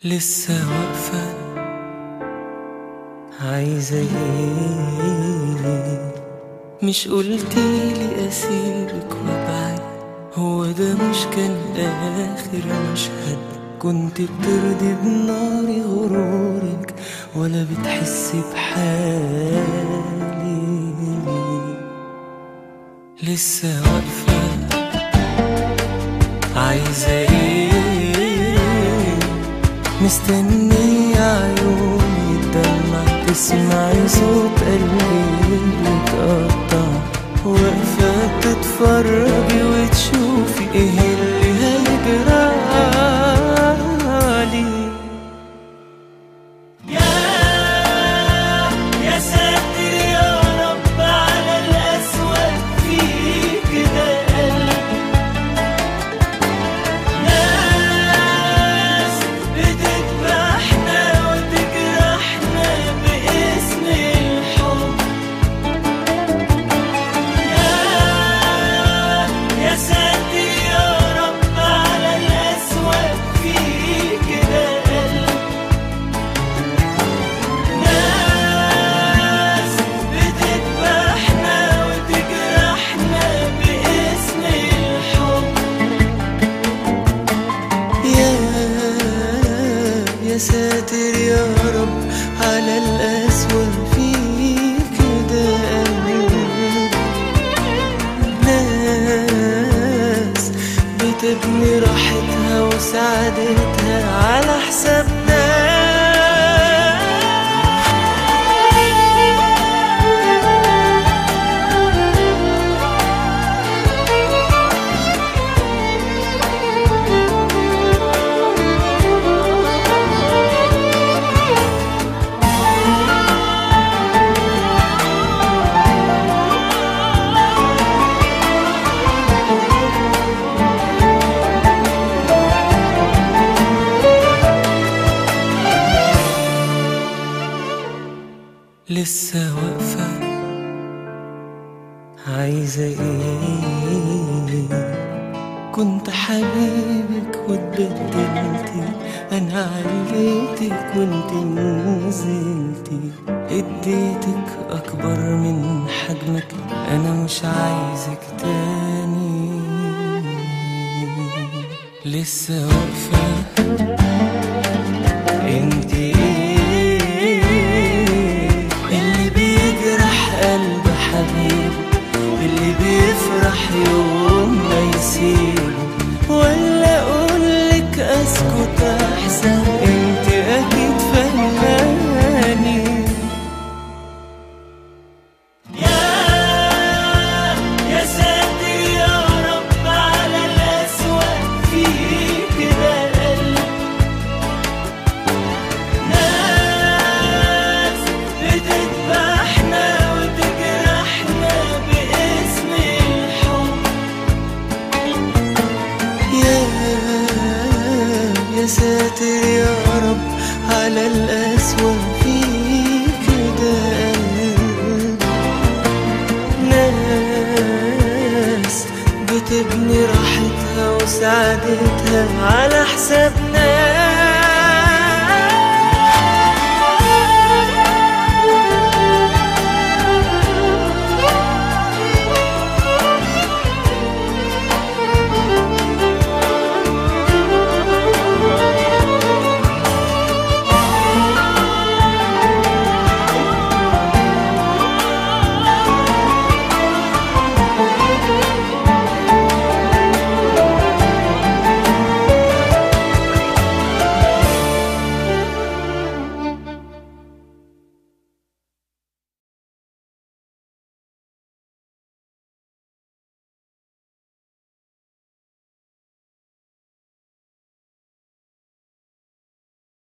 لسه واقفة عايزة ايه مش قلتيلي اسيبك وابعد هو ده مش كان اخر مشهد كنت بترضي بناري غرورك ولا بتحسي بحالي لسه واقفة عايزة ايه مستنية عيوني الدمع تسمعي صوت قلبي بيتقطع واقفة تتفرجي وتشوفي ايه اللي هيجرالي يا يا ساتر يا رب على الأسوأ فيك ده قلب ناس بتذبحنا وتجرحنا باسم الحب يا يا ساتر يا رب على الأسوأ فيك ده قلب ناس بتذبحنا وتجرحنا باسم الحب يا يا ساتر يا رب على الأسوأ فيك ده قلب ناس بتبني راحتها وسعادتها على حسابنا لسه واقفة عايزة ايه كنت حبيبك واتبدلتي انا عليتك وانت نزلتي اديتك اكبر من حجمك انا مش عايزك تاني لسه واقفة انت ايه اللي بيجرح قلب حبيبه اللي بيفرح يوم ما يسيبه ولا اقولك اسكت احسن انت اكيد فهماني يا يا ساتر يا رب على الأسوأ فيك ده قلب ناس بتذبحنا وتجرحنا باسم الحب يا يا ساتر يا رب على الأسوأ فيك ده قلب ناس بتبني راحتها وسعادتها على حسابنا